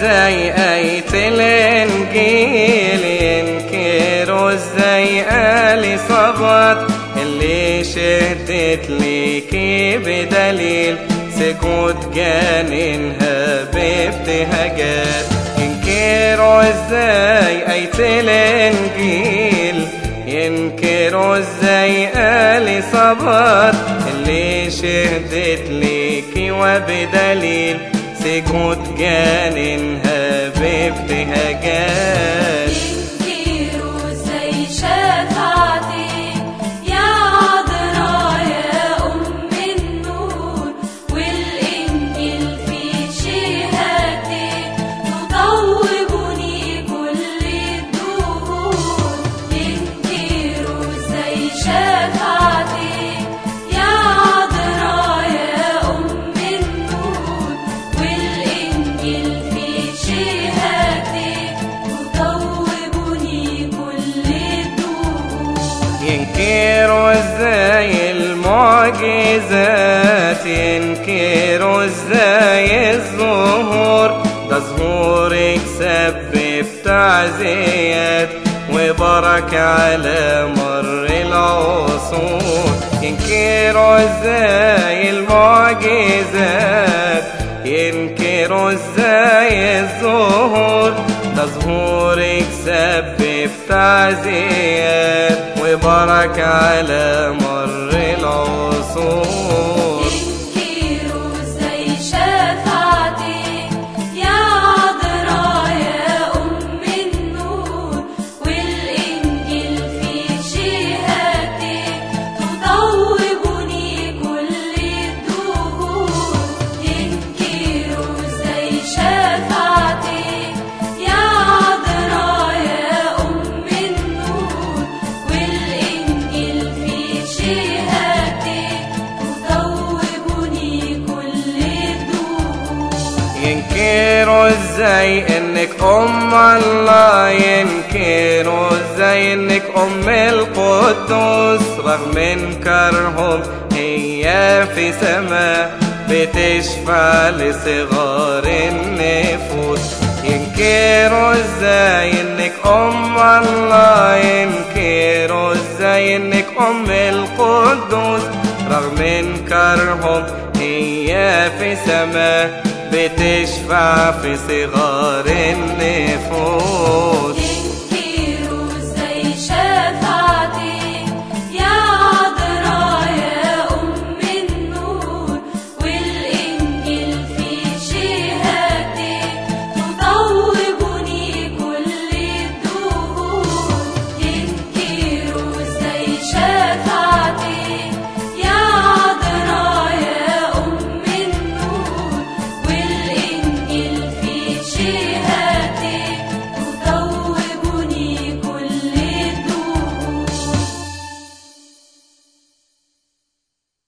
ازاي آية الانجيل ينكروا ازاي آل صبت اللي شهدت ليكي بدليل سكوت جاننها بابتهاجات ينكروا ازاي آية الانجيل ينكروا ازاي آل صبت اللي شهدت ليكي وبدليل سكوت جاننها بابتهاجات ينكروا زي شفاعتك يا عذراء يا أم النور والإنجيل في شهادتك تطوبني كل الدهور ينكروا زي شفاعتك يا عذراء يا أم النور والإنجيل في شهادتك تطوبني كل الدهور ينكروا ازاي المعجزات ينكروا ازاي الظهور ده ظهورك سبب تعزيات وبركة على مر العصور ينكروا ازاي المعجزات ينكروا ازاي الظهور ده ظهورك سبب تعزيات وبركة على مر العصور ينكروا زي شفاعتك يا عذراء يا أم النور والإنجيل في شهادتك تطوبني كل الدهور ينكروا زي شفاعتك يا عذراء يا أم النور والإنجيل في شهادتك تطوبني كل الدهور ينكروا ازاي انك ام الله ينكروا ازاي انك ام القدوس رغم انكارهم هي في سماء بتشفع لصغار النفوس ينكروا ازاي انك ام الله ينكروا ازاي انك ام القدوس رغم انكارهم هي في سماء بتشفع في صغار النفوس